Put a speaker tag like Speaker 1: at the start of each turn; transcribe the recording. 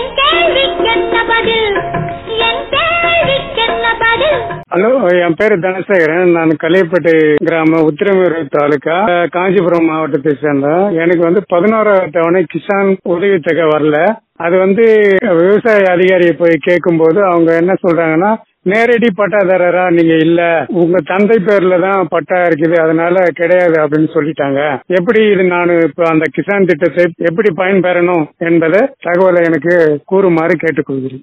Speaker 1: என் கேள்விக்கென்ன பதில் என் கேள்விக்கென்ன பதில்
Speaker 2: ஹலோ என் பேரு தனசேகரன் நான் கலியப்பேட்டை கிராம உத்திரமேரு தாலுகா அஹ், காஞ்சிபுரம் மாவட்டத்தை சேர்ந்தேன் எனக்கு வந்து பதினோராவது தவணை கிசான் உதவித்தொகை வரல அது வந்து விவசாய அதிகாரியை போய் கேட்கும்போது அவங்க என்ன சொல்றாங்கன்னா நேரடி பட்டாதாரரா நீங்க இல்ல உங்க தந்தை பேர்ல தான் பட்டா இருக்குது அதனால கிடையாது அப்படின்னு சொல்லிட்டாங்க எப்படி இது நான் இப்ப அந்த கிசான் திட்டத்தை எப்படி பயன்பெறணும் என்பதை தகவலை எனக்கு கூறுமாறு கேட்டுக்கொள்கிறேன்